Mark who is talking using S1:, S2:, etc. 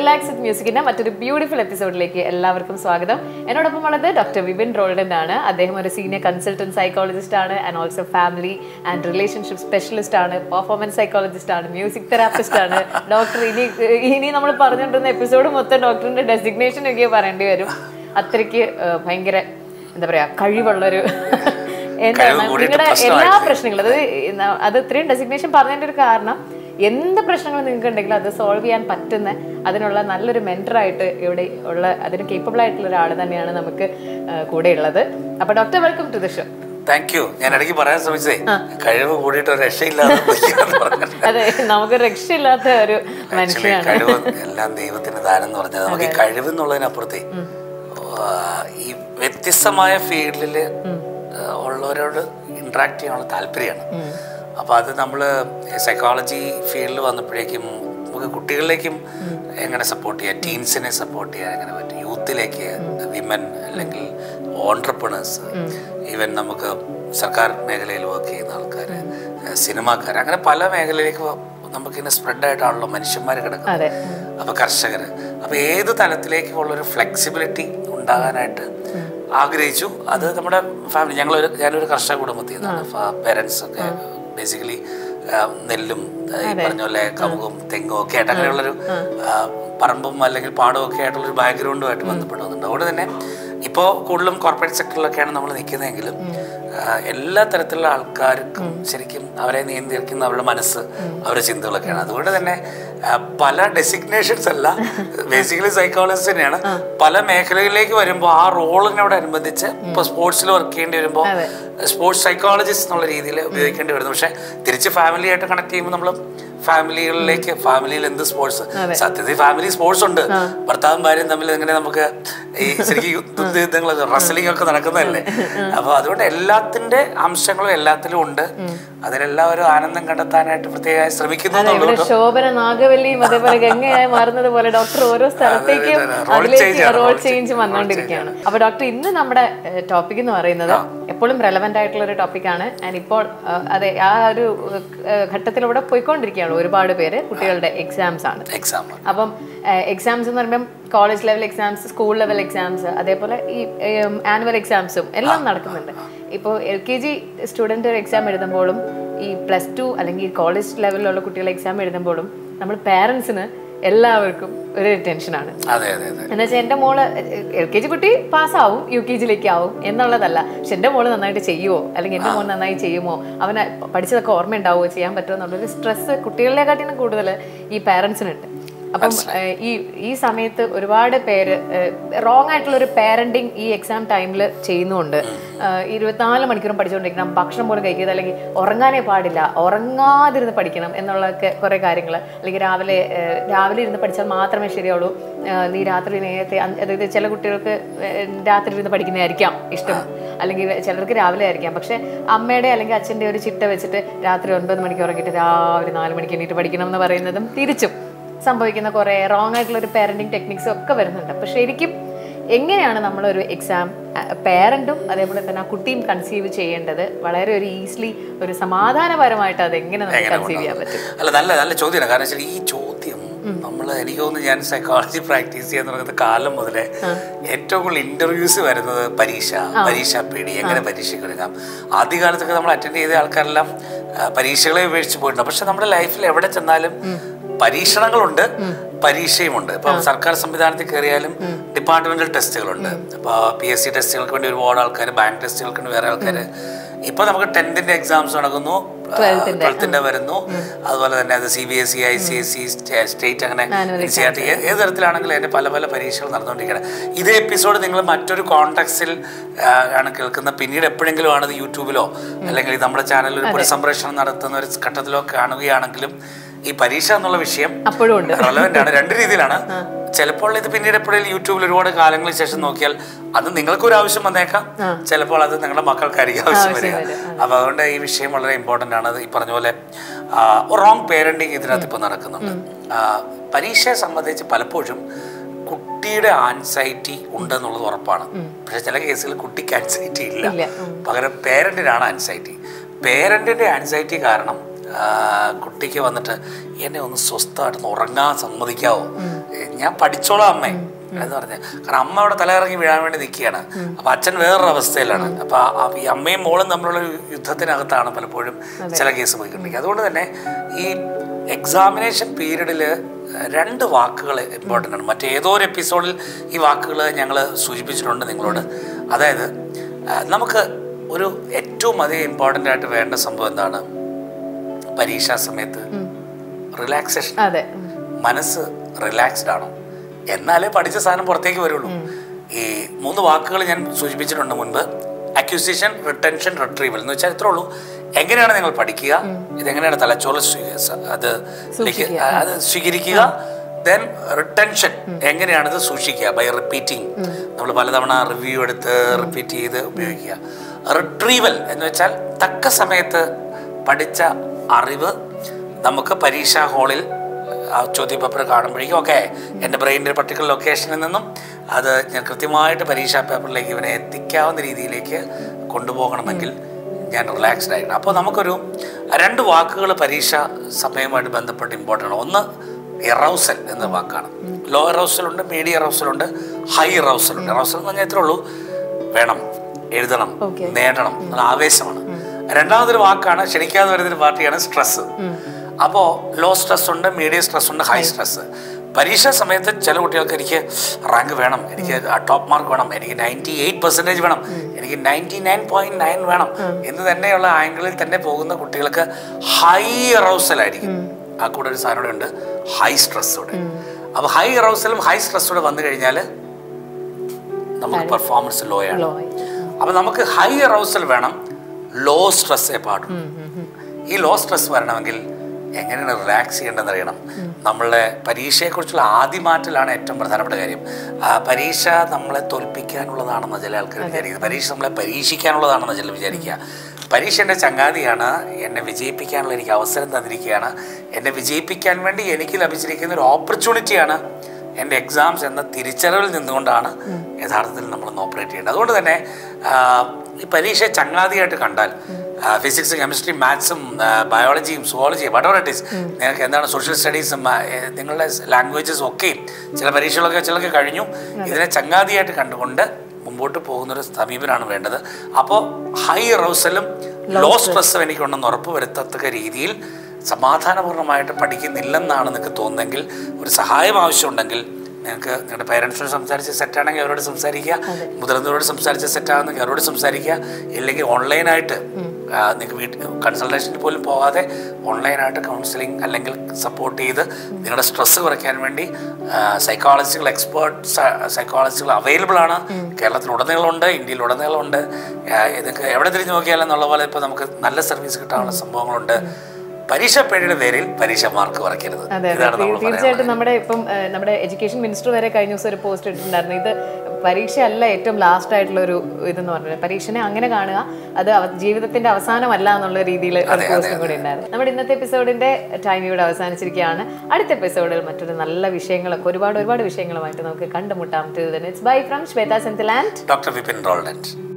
S1: Relax വിത്ത് മ്യൂസിക്കിന്റെ മറ്റൊരു beautiful എപ്പിസോഡിലേക്ക് എല്ലാവർക്കും സ്വാഗതം എന്നോടൊപ്പം ഉള്ളത് ഡോക്ടർ വിപിൻ റോൾഡൻ ആണ് അദ്ദേഹം ഒരു സീനിയർ കൺസൾട്ടന്റ് സൈക്കോളജിസ്റ്റ് ആണ് and also family and relationship specialist ആണ് പെർഫോമൻസ് സൈക്കോളജിസ്റ്റ് ആണ് മ്യൂസിക് തെറാപ്പിസ്റ്റ് ആണ് ഡോക്ടർ ഇനി ഇനി നമ്മൾ പറഞ്ഞുകൊണ്ടിരുന്ന എപ്പിസോഡ് മൊത്തം ഡോക്ടറിന്റെ ഡെസിഗ്നേഷൻ ഒക്കെ പറയേണ്ടി വരും അത്രയ്ക്ക് ഏഹ്, ഭയങ്കര എന്താ പറയാ കഴിവുള്ളൊരു എന്താണ് നിങ്ങളുടെ എല്ലാ പ്രശ്നങ്ങളും അത് ന- അത് ഇത്രയും ഡെസിഗ്നേഷൻ പറഞ്ഞതിന്റെ ഒരു കാരണം എന്ത് പ്രശ്നങ്ങൾ നിങ്ങൾക്ക് ഉണ്ടെങ്കിലും അത് സോൾവ് ചെയ്യാൻ പറ്റുന്ന അതിനുള്ള നല്ലൊരു മെന്ററായിട്ട് ഇവിടെ ഉള്ള അതിന് കേപ്പബിൾ ആയിട്ടുള്ള ഒരാൾ തന്നെയാണ് നമുക്ക് ആ, കൂടെ ഉള്ളത് അപ്പൊ doctor welcome to the show
S2: thank you ഞാൻ ഇടയ്ക്ക് പറയാൻ ശ്രമിച്ചേ കഴിവ് കൂടിയിട്ട് ഒരു രക്ഷയില്ലാതെ പോയിക്കാന്ന് പറഞ്ഞു.
S1: അതെ നമുക്ക് രക്ഷയില്ലാത്ത ഒരു
S2: Actually,
S1: മനുഷ്യനാണ്
S2: കഴിവ് എല്ലാം ദൈവത്തിന്റെ ദാനം എന്ന് പറഞ്ഞത് നമുക്ക് ഈ കഴിവ് എന്നുള്ളതിനപ്പുറത്തെ ആ, ഈ വ്യത്യസ്തമായ ഫീൽഡിൽ ഉള്ളവരോട് ഇന്ററാക്ട് ചെയ്യാനുള്ള താല്പര്യമാണ് അപ്പൊ അത് നമ്മൾ സൈക്കോളജി ഫീൽഡിൽ വന്നപ്പോഴേക്കും നമുക്ക് കുട്ടികളിലേക്കും എങ്ങനെ സപ്പോർട്ട് ചെയ്യാം ടീൻസിനെ സപ്പോർട്ട് ചെയ്യാൻ എങ്ങനെ പറ്റും യൂത്തിലേക്ക് വിമൻ അല്ലെങ്കിൽ ഓൺട്രപ്രണേഴ്സ് ഈവൻ നമുക്ക് സർക്കാർ മേഖലയിൽ വർക്ക് ചെയ്യുന്ന ആൾക്കാർ സിനിമാക്കാർ അങ്ങനെ പല മേഖലയിലേക്ക് നമുക്കിങ്ങനെ സ്പ്രെഡായിട്ടാണല്ലോ മനുഷ്യന്മാർ കിടക്കുന്നത്
S1: അതെ
S2: അപ്പൊ കർഷകർ അപ്പൊ ഏത് തലത്തിലേക്കുള്ള ഒരു ഫ്ലെക്സിബിലിറ്റി ഉണ്ടാകാനായിട്ട് ആഗ്രഹിച്ചു അത് നമ്മുടെ ഫാമിലി ഞങ്ങളൊരു ഞാനൊരു കർഷക കുടുംബത്തിൽ നിന്നാണ് പേരൻസ് ഒക്കെ ബേസിക്കലി നെല്ലും ഈ പറഞ്ഞ പോലെ കമുകും തെങ്ങും ഒക്കെ ആയിട്ട് അങ്ങനെയുള്ളൊരു ആ, പറമ്പും അല്ലെങ്കിൽ പാടവും ഒക്കെ ആയിട്ടുള്ളൊരു ബാക്ക്ഗ്രൗണ്ടുമായിട്ട് ബന്ധപ്പെട്ട് വന്നിട്ടുണ്ട് അതുകൊണ്ട് തന്നെ ഇപ്പോൾ കൂടുതലും കോർപ്പറേറ്റ് സെക്ടറിലൊക്കെയാണ് നമ്മൾ നിൽക്കുന്നതെങ്കിലും ആ, എല്ലാ തരത്തിലുള്ള ആൾക്കാർക്കും ശരിക്കും അവരെ നിയന്ത്രിക്കുന്ന അവരുടെ മനസ്സ് അവരുടെ ചിന്തകളൊക്കെയാണ് അതുകൊണ്ട് തന്നെ ആ, പല ഡെസിഗ്നേഷൻസ് അല്ല ബേസിക്കലി സൈക്കോളജിസ്റ്റ് തന്നെയാണ് പല മേഖലകളിലേക്ക് വരുമ്പോൾ ആ റോളിനോടനുബന്ധിച്ച് ഇപ്പോൾ സ്പോർട്സിൽ വർക്ക് ചെയ്യേണ്ടി വരുമ്പോൾ സ്പോർട്സ് സൈക്കോളജിസ്റ്റ് എന്നുള്ള രീതിയിൽ ഉപയോഗിക്കേണ്ടി വരുന്നു പക്ഷേ തിരിച്ച് ഫാമിലിയായിട്ട് കണക്ട് ചെയ്യുമ്പോൾ നമ്മൾ ഫാമിലികളിലേക്ക് ഫാമിലിയിൽ എന്ത് സ്പോർട്സ് സത്യത്തിൽ ഫാമിലി സ്പോർട്സ് ഉണ്ട് ഭർത്താവും ഭാര്യയും തമ്മിൽ എങ്ങനെ നമുക്ക് ഈ ശരിക്കും യുദ്ധ യുദ്ധങ്ങളൊക്കെ റസലിംഗ് ഒക്കെ നടക്കുന്നതല്ലേ അപ്പൊ അതുകൊണ്ട് എല്ലാത്തിന്റെ അംശങ്ങളും എല്ലാത്തിലും ഉണ്ട് അതിലെല്ലാം ഒരു ആനന്ദം കണ്ടെത്താനായിട്ട് പ്രത്യേകമായി ശ്രമിക്കുന്നു
S1: അതെ ഇവിടെ ശോഭന നാഗവല്ലിയും അതേപോലെ ഗംഗയായി മാറുന്നത് പോലെ ഡോക്ടർ ഓരോ സ്ഥലത്തേക്കും
S2: അതെ, അതെ. Role change
S1: അതിലേക്ക്
S2: ആണ്,
S1: റോൾ
S2: role
S1: ചേഞ്ച് വന്നുകൊണ്ടിരിക്കുകയാണ് അപ്പൊ ഡോക്ടർ ഇന്ന് നമ്മുടെ ടോപ്പിക് എന്ന് പറയുന്നത് എപ്പോഴും റെലവെന്റ് ആയിട്ടുള്ള ഒരു ടോപ്പിക്കാണ് ആൻഡ് ഇപ്പോൾ ആ, അതെ ആ ഒരു ആ, ഘട്ടത്തിലൂടെ പോയിക്കൊണ്ടിരിക്കുകയാണ് ഒരുപാട് പേര് കുട്ടികളുടെ എക്സാംസ് ആണ്
S2: എക്സാം
S1: അപ്പം എക്സാംസ് എന്ന് പറയുമ്പം college level exams school level exams അതേപോലെ ഈ ആനുവൽ എക്സാംസും എല്ലാം നടക്കുന്നുണ്ട് ഇപ്പോൾ എൽ കെ ജി സ്റ്റുഡൻ്റ് ഒരു എക്സാം എഴുതുമ്പോഴും ഈ പ്ലസ് ടു അല്ലെങ്കിൽ കോളേജ് ലെവലിലുള്ള കുട്ടികൾ എക്സാം എഴുതുമ്പോഴും നമ്മൾ പാരൻസിന് എല്ലാവർക്കും ഒരു ടെൻഷനാണ്
S2: അതെ അതെ അതെ
S1: എന്ന് വെച്ചാൽ എൻ്റെ മോള് എൽ കെ ജി കുട്ടി പാസ്സാവും യു കെ ജിയിലേക്ക് ആവും എന്നുള്ളതല്ല പക്ഷെ എൻ്റെ മോള് നന്നായിട്ട് ചെയ്യുമോ അല്ലെങ്കിൽ എൻ്റെ മോൾ നന്നായി ചെയ്യുമോ അവന് പഠിച്ചതൊക്കെ ഓർമ്മ ഉണ്ടാവുമോ ചെയ്യാൻ പറ്റുമോ എന്നുള്ളൊരു സ്ട്രെസ് കുട്ടികളെക്കാട്ടിലും കൂടുതൽ ഈ പാരൻസിനുണ്ട് അപ്പം ഏഹ്, ഈ ഈ സമയത്ത് ഒരുപാട് പേര് റോങ് ആയിട്ടുള്ള ഒരു പാരന്റിങ് ഈ എക്സാം ടൈമിൽ ചെയ്യുന്നുണ്ട് ഏഹ്, ഇരുപത്തിനാല് മണിക്കൂറും പഠിച്ചുകൊണ്ടിരിക്കണം ഭക്ഷണം പോലും കഴിക്കരുത് അല്ലെങ്കിൽ ഉറങ്ങാനേ പാടില്ല ഉറങ്ങാതിരുന്ന് പഠിക്കണം എന്നുള്ളതൊക്കെ കുറേ കാര്യങ്ങൾ അല്ലെങ്കിൽ രാവിലെ ഏഹ്, രാവിലെ ഇരുന്ന് പഠിച്ചാൽ മാത്രമേ ശരിയാവുള്ളൂ ഏഹ്, നീ രാത്രി നേരത്തെ അഞ്ച് അതായത് ചില കുട്ടികൾക്ക് ഏഹ്, രാത്രി ഇരുന്ന് പഠിക്കുന്നതായിരിക്കാം ഇഷ്ടം അല്ലെങ്കിൽ ചിലർക്ക് രാവിലെ ആയിരിക്കാം പക്ഷെ അമ്മയുടെ അല്ലെങ്കിൽ അച്ഛൻ്റെ ഒരു ചിട്ട വെച്ചിട്ട് രാത്രി ഒൻപത് മണിക്ക് ഉറങ്ങിയിട്ട് രാവിലെ നാല് മണിക്ക് എണീറ്റ് പഠിക്കണം എന്ന് പറയുന്നതും തിരിച്ചും സംഭവിക്കുന്ന കുറേ റോങ് ആയിട്ടുള്ള ഒരു പാരന്റിങ് ടെക്നിക്സും ഒക്കെ വരുന്നുണ്ട് അപ്പോൾ ശരിക്കും എങ്ങനെയാണ് നമ്മളൊരു എക്സാം പേരൻറ്റും അതേപോലെ തന്നെ ആ കുട്ടിയും കൺസീവ് ചെയ്യേണ്ടത് വളരെ ഒരു ഈസിലി ഒരു സമാധാനപരമായിട്ട് അത് എങ്ങനെ നമുക്ക് കൺസീവ് ചെയ്യാൻ പറ്റും
S2: അല്ല നല്ല നല്ല ചോദ്യമാണ് കാരണം വെച്ചാൽ ഈ ചോദ്യം നമ്മൾ എനിക്ക് തോന്നുന്നു ഞാൻ സൈക്കോളജി പ്രാക്ടീസ് ചെയ്യാൻ തുടങ്ങുന്ന കാലം മുതലേ ഏറ്റവും കൂടുതൽ ഇന്റർവ്യൂസ് വരുന്നത് പരീക്ഷ പരീക്ഷ പേടി എങ്ങനെ പരീക്ഷയ്ക്ക് ഒരുങ്ങാം ആദ്യകാലത്തൊക്കെ നമ്മൾ അറ്റൻഡ് ചെയ്ത ആൾക്കാരെല്ലാം ആ, പരീക്ഷകളെ ഉപേക്ഷിച്ച് പോയിട്ടുണ്ട് പക്ഷെ നമ്മുടെ ലൈഫിൽ എവിടെ ചെന്നാലും പരീക്ഷണങ്ങളുണ്ട് പരീക്ഷയുമുണ്ട് ഇപ്പൊ സർക്കാർ സംവിധാനത്തിൽ കയറിയാലും ഡിപ്പാർട്ട്മെന്റൽ ടെസ്റ്റുകളുണ്ട് അപ്പൊ പി എസ് സി ടെസ്റ്റുകൾക്ക് വേണ്ടി ഒരുപാട് ആൾക്കാർ ബാങ്ക് ടെസ്റ്റുകൾക്ക് വേണ്ടി വേറെ ആൾക്കാർ ഇപ്പൊ നമുക്ക് ടെൻത്തിന്റെ എക്സാംസ് നടക്കുന്നു ട്വൽത്തിന്റെ വരുന്നു അതുപോലെ തന്നെ അത് C B S C I C S C state അങ്ങനെ സി ആർ ടി ഏത് തരത്തിലാണെങ്കിലും അതിന്റെ പല പല പരീക്ഷകൾ നടന്നുകൊണ്ടിരിക്കുകയാണ് ഇതേ എപ്പിസോഡ് നിങ്ങൾ മറ്റൊരു കോൺടാക്സിൽ ആണ് കേൾക്കുന്ന പിന്നീട് എപ്പോഴെങ്കിലും ആണ് ഇത് യൂട്യൂബിലോ അല്ലെങ്കിൽ നമ്മുടെ ചാനലിൽ ഒരു പുനഃസംപ്രേഷണം നടത്തുന്ന ഒരു ഘട്ടത്തിലോ കാണുകയാണെങ്കിലും ഈ പരീക്ഷ എന്നുള്ള വിഷയം
S1: അപ്പോഴും ഉണ്ട്
S2: റെലവെന്റ് ആണ് രണ്ട് രീതിയിലാണ് ചിലപ്പോൾ ഇത് പിന്നീട് എപ്പോഴെങ്കിലും യൂട്യൂബിൽ ഒരുപാട് കാലങ്ങൾക്ക് ശേഷം നോക്കിയാൽ അത് നിങ്ങൾക്കൊരു ആവശ്യം വന്നേക്കാം ചിലപ്പോൾ അത് നിങ്ങളുടെ മക്കൾക്കായിരിക്കും ആവശ്യം വരിക അപ്പൊ അതുകൊണ്ട് ഈ വിഷയം വളരെ ഇമ്പോർട്ടന്റ് ആണ് അത് ഈ പറഞ്ഞ പോലെ റോങ് പേരന്റിങ് ഇതിനകത്ത് ഇപ്പൊ നടക്കുന്നുണ്ട് ആ, പരീക്ഷയെ സംബന്ധിച്ച് പലപ്പോഴും കുട്ടിയുടെ ആൻസൈറ്റി ഉണ്ടെന്നുള്ളത് ഉറപ്പാണ് പക്ഷെ ചില കേസുകൾ കുട്ടിക്ക് ആൻസൈറ്റി ഇല്ല
S1: ഇല്ല.
S2: പകരം പേരന്റിനാണ് ആൻസൈറ്റി പേരന്റിന്റെ ആൻസൈറ്റി കാരണം ആ, കുട്ടിക്ക് വന്നിട്ട് എന്നെ ഒന്ന് സ്വസ്ഥമായിട്ട് ഒന്ന് ഉറങ്ങാൻ സമ്മതിക്കാവോ ഏ, ഞാൻ പഠിച്ചോളാം അമ്മേ എന്ന് പറഞ്ഞ കാരണം അമ്മ അവിടെ തലയിറങ്ങി വീഴാൻ വേണ്ടി നിൽക്കുകയാണ് അപ്പൊ അച്ഛൻ വേറൊരു അവസ്ഥയിലാണ് അപ്പൊ ആ- ഈ അമ്മയും മോളും തമ്മിലുള്ള ഒരു യുദ്ധത്തിനകത്താണ് പലപ്പോഴും ചില കേസ് പോയിക്കൊണ്ടിരിക്കുക അതുകൊണ്ട് തന്നെ ഈ എക്സാമിനേഷൻ പീരീഡിൽ രണ്ട് വാക്കുകൾ ഇമ്പോർട്ടൻ്റ് ആണ് മറ്റേതോ ഒരു എപ്പിസോഡിൽ ഈ വാക്കുകൾ ഞങ്ങൾ സൂചിപ്പിച്ചിട്ടുണ്ട് നിങ്ങളോട് അതായത് ആ, നമുക്ക് ഒരു ഏറ്റവും അധികം ഇമ്പോർട്ടൻ്റ് ആയിട്ട് വേണ്ട സംഭവം എന്താണ് പരീക്ഷാ സമയത്ത് റിലാക്സേഷൻ
S1: അതെ
S2: മനസ്സ് റിലാക്സ്ഡ് ആണോ എന്നാലേ പഠിച്ച സാധനം പുറത്തേക്ക് വരുള്ളൂ ഈ മൂന്ന് വാക്കുകൾ ഞാൻ സൂചിപ്പിച്ചിട്ടുണ്ട് മുൻപ് അക്യൂസിഷൻ റിട്ടൻഷൻ റിട്രീവൽ എന്ന് വെച്ചാൽ ഇത്രേ ഉള്ളൂ എങ്ങനെയാണ് നിങ്ങൾ പഠിക്കുക ഇതെങ്ങനെയാണ് തലച്ചോറ് സ്വീ- സ- അത് ലേക്ക്- അത് സ്വീകരിക്കുക ദെൻ റിട്ടൻഷൻ എങ്ങനെയാണ് ഇത് സൂക്ഷിക്കുക ബൈ റിപ്പീറ്റിംഗ് നമ്മൾ പലതവണ റിവ്യൂ എടുത്ത് റിപ്പീറ്റ് ചെയ്ത് ഉപയോഗിക്കുക റിട്രീവൽ എന്ന് വെച്ചാൽ തക്ക സമയത്ത് പഠിച്ച അറിവ് നമുക്ക് പരീക്ഷാ ഹാളിൽ ആ ചോദ്യപേപ്പർ കാണുമ്പോഴേക്കും ഓക്കെ എൻ്റെ ബ്രെയിനിൻ്റെ പർട്ടിക്കുലർ ലൊക്കേഷനിൽ നിന്നും അത് ഞാൻ കൃത്യമായിട്ട് പരീക്ഷാ പേപ്പറിലേക്ക് ഇവനെ എത്തിക്കാവുന്ന രീതിയിലേക്ക് കൊണ്ടുപോകണമെങ്കിൽ ഞാൻ റിലാക്സ്ഡ് ആയിരിക്കണം അപ്പോൾ നമുക്കൊരു രണ്ട് വാക്കുകൾ പരീക്ഷ സമയവുമായിട്ട് ബന്ധപ്പെട്ട് ഇമ്പോർട്ടൻ്റ് ആണ് ഒന്ന് എറൗസൽ എന്ന വാക്കാണ് ലോ എറൗസൽ ഉണ്ട് മീഡിയം എറൗസൽ ഉണ്ട് ഹൈ എറൗസൽ ഉണ്ട് എറൗസൽ എന്ന് പറഞ്ഞാൽ ഇത്രേ ഉള്ളൂ വേണം എഴുതണം
S1: Okay.
S2: നേടണം എന്നുള്ള ആവേശമാണ് രണ്ടാമതൊരു വാക്കാണ് ക്ഷണിക്കാതെ വരുന്നൊരു പാർട്ടിയാണ് സ്ട്രെസ് അപ്പോൾ ലോ സ്ട്രെസ് ഉണ്ട് മീഡിയം സ്ട്രെസ് ഉണ്ട് ഹൈ സ്ട്രെസ് പരീക്ഷാ സമയത്ത് ചില കുട്ടികൾക്ക് എനിക്ക് റാങ്ക് വേണം എനിക്ക് ടോപ്പ് മാർക്ക് വേണം എനിക്ക് നയൻറ്റി എയ്റ്റ് പെർസെൻറ്റേജ് വേണം എനിക്ക് നയൻറ്റി നയൻ പോയിന്റ് നയൻ വേണം എന്ന് തന്നെയുള്ള ആംഗിളിൽ തന്നെ പോകുന്ന കുട്ടികൾക്ക് ഹൈ അറൗസലായിരിക്കും ആ കൂടെ ഒരു സാധനം കൂടെ ഉണ്ട് ഹൈ സ്ട്രെസ്സോടെ അപ്പോൾ ഹൈ അറൗസലും ഹൈ സ്ട്രെസ്സോടെ വന്നു കഴിഞ്ഞാൽ നമുക്ക് പെർഫോമൻസ് ലോ ആണ്
S1: ലോ
S2: അപ്പൊ നമുക്ക് ഹൈ അറൗസൽ വേണം ലോ സ്ട്രെസ്സേ പാടും ഈ ലോ സ്ട്രെസ് വരണമെങ്കിൽ എങ്ങനെയാണ് റിലാക്സ് ചെയ്യേണ്ടതെന്ന് അറിയണം നമ്മളുടെ പരീക്ഷയെക്കുറിച്ചുള്ള ആദ്യ മാറ്റലാണ് ഏറ്റവും പ്രധാനപ്പെട്ട കാര്യം ആ, പരീക്ഷ നമ്മളെ തോൽപ്പിക്കാനുള്ളതാണെന്ന് ചില ആൾക്കാർ വിചാരിക്കുന്നത് പരീക്ഷ നമ്മളെ പരീക്ഷിക്കാനുള്ളതാണെന്ന് ചിലർ വിചാരിക്കുക പരീക്ഷ എൻ്റെ ചങ്ങാതിയാണ് എന്നെ വിജയിപ്പിക്കാനുള്ള എനിക്ക് അവസരം തന്നിരിക്കുകയാണ് എന്നെ വിജയിപ്പിക്കാൻ വേണ്ടി എനിക്ക് ലഭിച്ചിരിക്കുന്ന ഒരു ഓപ്പർച്യൂണിറ്റിയാണ് എൻ്റെ എക്സാംസ് എന്ന തിരിച്ചറിവിൽ നിന്നുകൊണ്ടാണ് യഥാർത്ഥത്തിൽ നമ്മളൊന്ന് ഓപ്പറേറ്റ് ചെയ്യേണ്ടത് അതുകൊണ്ട് തന്നെ ആ, ഈ പരീക്ഷ ചങ്ങാതിയായിട്ട് കണ്ടാൽ ഫിസിക്സ് കെമിസ്ട്രി മാത്സും ബയോളജിയും സുവോളജിയും വട്ടവർ ഇറ്റ് ഈസ് നിങ്ങൾക്ക് എന്താണ് സോഷ്യൽ സ്റ്റഡീസും നിങ്ങളുടെ ലാംഗ്വേജസും ഒക്കെയും ചില പരീക്ഷകളൊക്കെ ചിലർക്ക് കഴിഞ്ഞു ഇതിനെ ചങ്ങാതിയായിട്ട് കണ്ടുകൊണ്ട് മുമ്പോട്ട് പോകുന്നൊരു സമീപനമാണ് വേണ്ടത് അപ്പോൾ ഹൈ റൗസലും ലോ സ്ട്രെസ്സും എനിക്കുണ്ടെന്ന് ഉറപ്പ് വരുത്തത്തക്ക രീതിയിൽ സമാധാനപൂർണ്ണമായിട്ട് പഠിക്കുന്നില്ലെന്നാണ് നിങ്ങൾക്ക് തോന്നുന്നെങ്കിൽ ഒരു സഹായം ആവശ്യമുണ്ടെങ്കിൽ നിങ്ങൾക്ക് നിങ്ങളുടെ പേരൻസിനോട് സംസാരിച്ച് സെറ്റാണെങ്കിൽ അവരോട് സംസാരിക്കുക മുതിർന്നവരോട് സംസാരിച്ച് സെറ്റാകുന്നെങ്കിൽ അവരോട് സംസാരിക്കുക ഇല്ലെങ്കിൽ ഓൺലൈനായിട്ട് നിങ്ങൾക്ക് വീട്ടിൽ കൺസൾട്ടേഷനിൽ പോലും പോകാതെ ഓൺലൈനായിട്ട് കൗൺസിലിംഗ് അല്ലെങ്കിൽ സപ്പോർട്ട് ചെയ്ത് നിങ്ങളുടെ സ്ട്രെസ്സ് കുറയ്ക്കാൻ വേണ്ടി സൈക്കോളജിക്കൽ എക്സ്പേർട്ട് സൈക്കോളജികൾ അവൈലബിൾ ആണ് കേരളത്തിൽ ഉടനീളമുണ്ട് ഇന്ത്യയിൽ ഉടനീളമുണ്ട് ആ, ഇതൊക്കെ എവിടെ തിരിഞ്ഞു നോക്കിയാലും എന്നുള്ള പോലെ ഇപ്പോൾ നമുക്ക് നല്ല സർവീസ് കിട്ടാനുള്ള സംഭവങ്ങളുണ്ട് പരീക്ഷ പേടിയുടെ പേരിൽ പരീക്ഷ മാർക്ക് കുറയ്ക്കരുത്
S1: അതെ
S2: ഇതാണ്
S1: അതെ
S2: നമ്മൾ
S1: തീ- തീർച്ചയായിട്ടും നമ്മുടെ ഇപ്പം ഏഹ്, നമ്മുടെ എഡ്യൂക്കേഷൻ മിനിസ്റ്റർ വരെ കഴിഞ്ഞ ദിവസം ഒരു പോസ്റ്റ് ഇട്ടിട്ടുണ്ടായിരുന്നു ഇത് പരീക്ഷയല്ല ഏറ്റവും ലാസ്റ്റ് ആയിട്ടുള്ള ഒരു ഇതെന്ന് പറഞ്ഞത് പരീക്ഷനെ അങ്ങനെ കാണുക അത് അവ- ജീവിതത്തിന്റെ അവസാനമല്ല എന്നുള്ള രീതിയിൽ ഒരു പോസ്റ്റും കൂടി ഉണ്ടായിരുന്നു നമ്മുടെ ഇന്നത്തെ എപ്പിസോഡിന്റെ ടൈം ഇവിടെ അവസാനിച്ചിരിക്കുകയാണ് അടുത്ത എപ്പിസോഡിൽ മറ്റൊരു നല്ല വിഷയങ്ങളൊക്കെ ഒരുപാട് ഒരുപാട് വിഷയങ്ങളുമായിട്ട് നമുക്ക് കണ്ടുമുട്ടാം ഇറ്റ്സ് ബൈ ഫ്രം ശ്വേത സെന്തിലാൻഡ്
S2: ഡോക്ടർ വിപിൻ റോൾഡൻറ്റ്